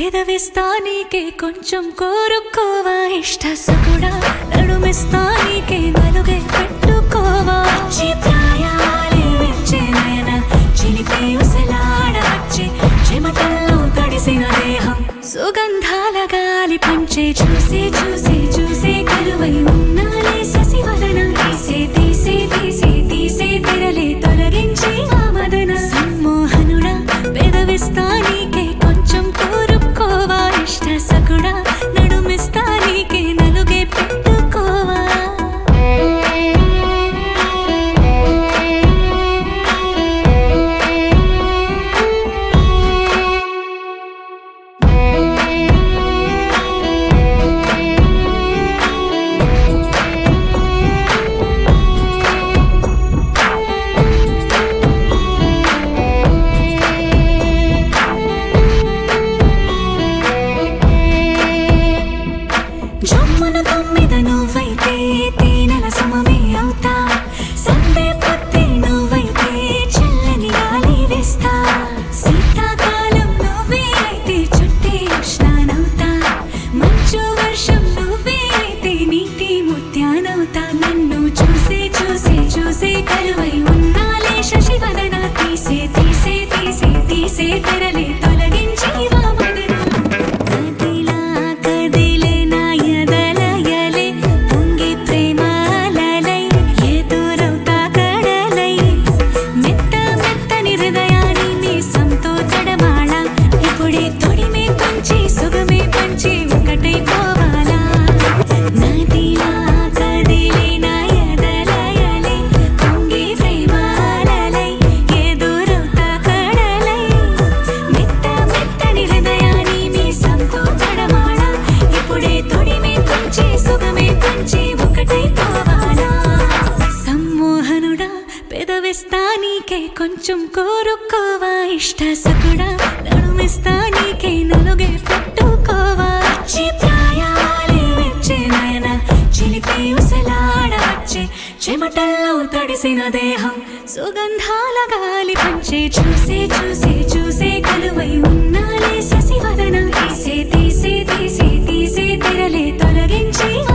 పెదవిస్తా నీకే కొంచెం కోరుకోవా ఇష్ట సకుడా నడుమిస్తా నీకే నలుగే పెట్టుకోవా వచ్చి ప్రాయాలే విచ్చే నయన చిలిపే ఉసలాడవచ్చి చెమటల్లో తడిసిన దేహం సుగంధాల గాలి పంచే చూసే చూసే చూసే కలువై ఉన్నాలే శశివదన తీసే తీసే తీసే తీసే తెరలే తొలగించి ఆ మదన సమ్మోహనుడా పెదవిస్తా నీకే కొంచెం కోరుకోవా ఇష్ట సకుడా నడుమిస్తా నీకే నలుగే పెట్టుకోవా జమ్మున తొమ్మిద నువ్వైతే తేనెల సమమే అవుతా సందే పొత్తి నువ్వైతే చల్లని గాలి వేస్తా శీతాకాలం నువ్వే అయితే చుట్టే ఉష్ణానవుతా మంచు వర్షం నువ్వే అయితే నీటి ముత్యానవుతా నన్ను చూసే చూసే చూసే కలువై ఉన్నాలే శశివదన తీసే తీసే తీసే తీసే తెరలే తొలగించి వామదన కదిలా కదిలే నా ఎదలయలే పొంగి ప్రేమాలలై ఎదురవుతా కడలై మెత్త మెత్తని హృదయాన్ని మీ సంతో తడమాళ ఇప్పుడే తొడిమే కొంచి సుగమే పంచి ఒకటై పోవాలా నదిలా కదిలే నా ఎదలయలే పొంగి ప్రేమాలలై ఎదురవుతా కడలై మెత్త మెత్తని హృదయాన్ని మీ సంతో తడమాళ ఇప్పుడే తొడిమే కొంచి సుగమే పంచి ఒకటై పోవాలా సమ్మోహనుడా పెదవిస్తా నీకే కొంచెం కోరుకోవా ఇష్ట సకుడా నడుమిస్తా నీకే నలుగే పెట్టుకోవా వచ్చి ప్రాయాలే వచ్చే నయన చిలిపి ఉసలాడవచ్చే చెమటల్లో తడిసిన దేహం సుగంధాల గాలి పంచే చూసే చూసే చూసే కలువై ఉన్నాలే శశివదన తీసే తీసే తీసే తీసే తెరలే తొలగించి